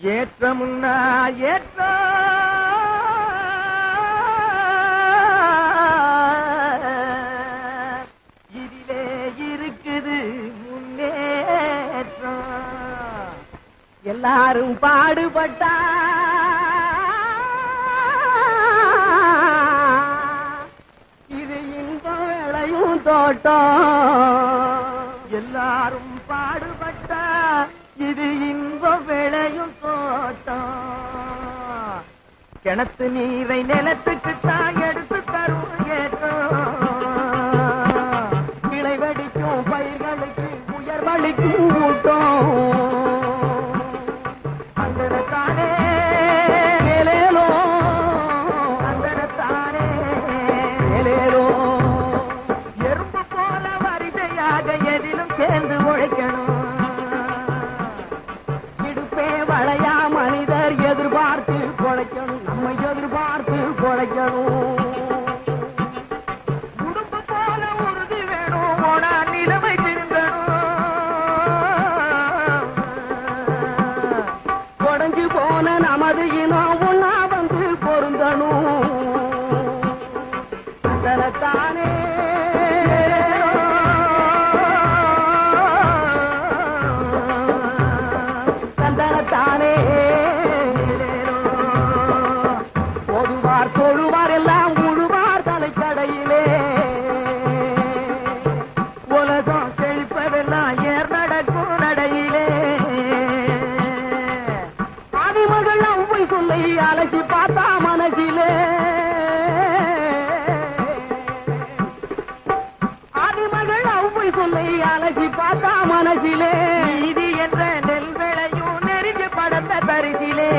ஏற்றமுன்னா ஏற்ற இதிலே இருக்குது முன்னேற்றம் எல்லாரும் பாடுபட்டா இது இன்பம் விளையும் தோட்டம் எல்லாரும் பாடுபட்டா இது இன்பம் விளையும் தோட்டம் கிணத்து நீரை நிலத்துக்கு தான் எடுத்து தரும் ஏற்றம் கிளை வெடிக்கும் பயிர்களுக்கு உயர் வலிக்கும் ஊட்டம் அங்கனத்தானே மேலேலோ அங்கனத்தானே மேலேலோ எறும்பு போல வரிசையாக எதிலும் சேர்ந்து உழைக்கணும் இடுப்பே வளையா மனிதர் எதிர்பார்த்து பொழைக்கணும் நம்ம எதிர்பார்த்து பொழைக்கணும் உடுப்பு போல உறுதி வேணும் ஓடா நிலைமை திருந்தணும் உடஞ்சு போன நமது இனம் ஒன்னா வந்து பொருந்தணும் தனத்தானே தந்தனத்தானே பொதுவார் தொழுவார் எல்லாம் முழுவார் தலைக்கடையிலே உலகம் செழிப்பதெல்லாம் ஏர் நடக்கும் நடையிலே ஆதிமகள் அவ்வை சொல்லை அலசி பார்த்தா மனசிலே ஆதிமகள் அவ்வை சொல்லை அலசி பார்த்தா மனசிலே நீதி என்ற நெல் விளையும் நெருங்கி படத்த பரிசிலே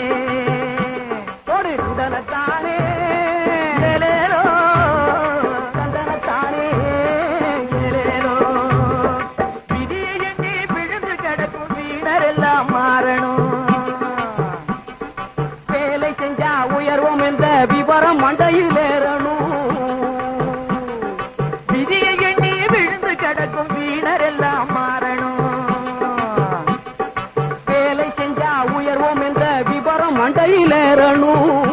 ஒரு தனத்தானே ஏலேலோ, தந்தனத்தானே ஏலேலோ. விதியை எண்ணி விழுந்து கிடக்கும் வீணர் எல்லாம் மாறணும் வேலை செஞ்சா உயர்வோம் என்ற விவரம் மண்டையில் ஏறணும் விதியை எண்ணி விழுந்து கிடக்கும் வீணர் எல்லாம் மாறணும் வேலை செஞ்சா உயர்வோம் என்ற விவரம் மண்டையில் ஏறணும்